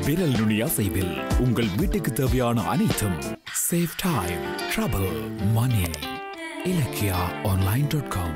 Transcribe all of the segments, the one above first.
விரல் நுனி அசைவில் உங்கள் வீட்டுக்கு தேவையான அனைத்தும் save time trouble money Ilakkiya online dot com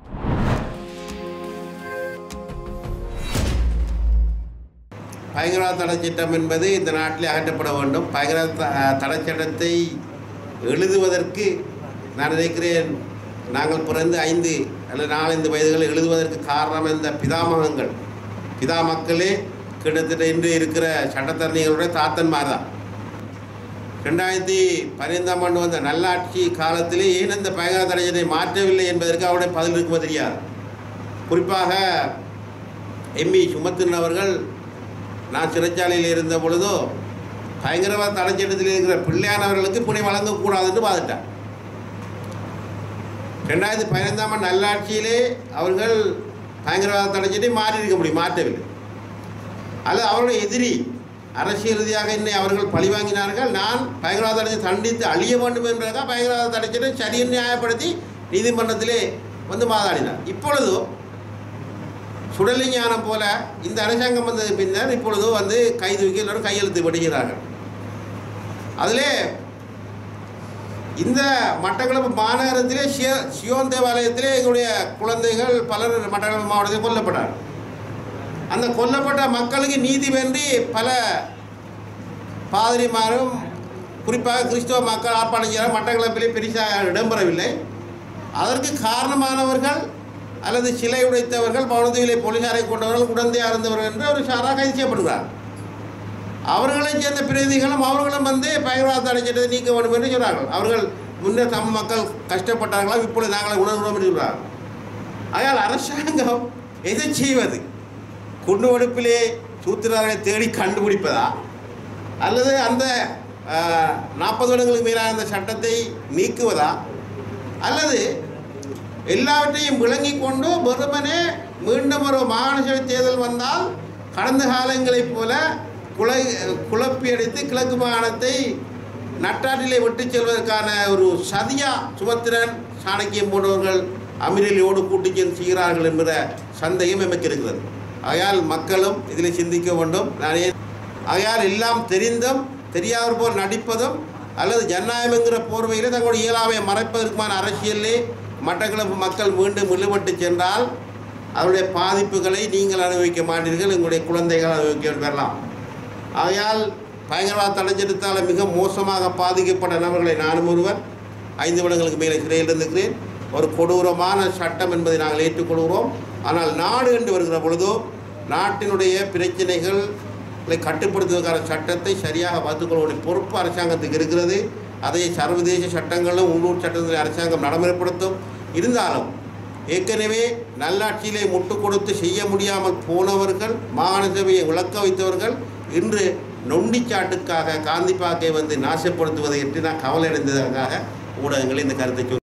பயங்கரவாத தடை சட்டம் என்பது இந்த நாட்டில் அகற்றப்பட வேண்டும் பயங்கரவாத த- தடை சட்டத்தை எழுதுவதற்கு நான் நினைக்கிறேன் நாங்கள் பிறந்து ஐந்து அல்லது நாலஞ்சு வயதுகள் எழுதுவதற்கு காரணம் இந்த பிதாமகங்கள் பிதா மக்களே கிட்டத்தட்ட இன்று இருக்கிற சட்டத்தரணிகளுடைய தாத்தன்மார் தான் ரெண்டாயிரத்தி பதினைந்தாம் ஆண்டு வந்த நல்லாட்சி காலத்திலே ஏன் இந்த பயங்கர தடை சட்டத்தை மாற்றவில்லை என்பதற்கு அவருடைய பதில் இருக்குமோ தெரியாது குறிப்பாக எம்பி சுமத்திரன் அவர்கள் நான் சிறைச்சாலையில் இருந்த பொழுதோ பயங்கரவாத தடைச்சட்டத்தில் இருக்கிற பிள்ளையானவர்களுக்கு புனை வழங்கக்கூடாதுன்னு வாதிட்டார் ரெண்டாயிரத்தி பதினைந்தாம் ஆண்டு நல்லாட்சியிலே அவர்கள் பயங்கரவாத தடைச்சட்டை மாற்றி இருக்க முடியும் மாற்றவில்லை அல்லது அவருடைய எதிரி அரசியல் ரீதியாக என்னை அவர்கள் பழிவாங்கினார்கள் நான் பயங்கரவாத தடைச்சை தண்டித்து அழிய வேண்டும் என்பதற்காக பயங்கரவாத தடைச்சட்டை சரியை நியாயப்படுத்தி நீதிமன்றத்திலே வந்து வாதாடினார் இப்பொழுதோ சுடலி ஞானம் போல இந்த அரசாங்கம் வந்தது பின்னர் இப்பொழுது வந்து கைதுவிக்கு எல்லோரும் கையெழுத்து விடுகிறார்கள் அதிலே இந்த மட்டக்களப்பு மாநகரத்திலே சிய சியோன் தேவாலயத்திலே எங்களுடைய குழந்தைகள் பலர் மட்டக்களப்பு மாவட்டத்தில் கொல்லப்பட்டார் அந்த கொல்லப்பட்ட மக்களுக்கு நீதி வேண்டி பல பாதிரிமாரும் குறிப்பாக கிறிஸ்தவ மக்கள் ஆர்ப்பாட்டம் செய்கிற மட்டக்களப்பிலே பெரிசாக இடம்பெறவில்லை அதற்கு காரணமானவர்கள் அல்லது சிலை உடைத்தவர்கள் பவனதீவிலே போலீசாரை கொண்டவர்கள் உடந்தையாக இருந்தவர்கள் என்று ஒரு சாராக கைது செய்யப்படுகிறார் அவர்களைச் சேர்ந்த பிரதிகளும் அவர்களும் வந்து பயங்கரவாத தடை சட்டத்தை நீக்க வேண்டும் என்று சொன்னார்கள் அவர்கள் முன்னே தமிழ் மக்கள் கஷ்டப்பட்டார்களாம் இப்பொழுது நாங்களே உணர்கிறோம் என்று சொல்கிறார் ஆகையால் அரசாங்கம் எதை செய்வது குண்டு வெடிப்பிலே சூத்திரர்களை தேடி கண்டுபிடிப்பதா அல்லது அந்த நாற்பது வருடங்களுக்கு மேலான அந்த சட்டத்தை நீக்குவதா அல்லது எல்லாவற்றையும் விளங்கி கொண்டு வெறுமனே மீண்டும் ஒரு மாகாண சபை தேர்தல் வந்தால் கடந்த காலங்களைப் போல குலை குழப்பி அடித்து கிழக்கு மாகாணத்தை நட்டாற்றிலே விட்டுச் செல்வதற்கான ஒரு சதியா சுமத்திரன் சாணக்கியம் போன்றவர்கள் அமிரலியோடு கூட்டிச் சென்று செய்கிறார்கள் என்கிற சந்தேகம் எமக்கு இருக்கிறது ஆகையால் மக்களும் இதில் சிந்திக்க வேண்டும் நானே ஆகையால் எல்லாம் தெரிந்தும் தெரியாதவர் போல் நடிப்பதும் அல்லது ஜனநாயகம் என்கிற போர்வையிலே தங்களுடைய இயலாமையை மறைப்பதற்குமான அரசியலிலே மட்டக்களப்பு மக்கள் மீண்டும் இழுபட்டு சென்றால் அவருடைய பாதிப்புகளை நீங்கள் அனுபவிக்க மாட்டீர்கள் உங்களுடைய குழந்தைகள் அனுபவிக்க பெறலாம் ஆகையால் பயங்கரவாத தடைச்சட்டத்தால் மிக மோசமாக பாதிக்கப்பட்ட நபர்களை நானும் ஒருவர் ஐந்து வருடங்களுக்கு மேலே சிறையில் இருந்திருக்கிறேன் ஒரு கொடூரமான சட்டம் என்பதை நாங்கள் ஏற்றுக்கொள்கிறோம் ஆனால் நாடு என்று வருகிற பொழுதோ நாட்டினுடைய பிரச்சனைகளை கட்டுப்படுத்துவதற்கான சட்டத்தை சரியாக பார்த்துக்கொள்ளக்கூடிய பொறுப்பு அரசாங்கத்துக்கு இருக்கிறது அதை சர்வதேச சட்டங்களும் உள்ளூர் சட்டங்களை அரசாங்கம் நடைமுறைப்படுத்தும் இருந்தாலும் ஏற்கனவே நல்லாட்சியிலே முட்டு கொடுத்து செய்ய முடியாமல் போனவர்கள் மாகாண சபையை விளக்க வைத்தவர்கள் இன்று நொண்டிச்சாட்டுக்காக காந்திப்பாக்கை வந்து நாசப்படுத்துவதை என்று நான் கவலை அடைந்ததற்காக ஊடகங்களில் இந்த கருத்தை சொல்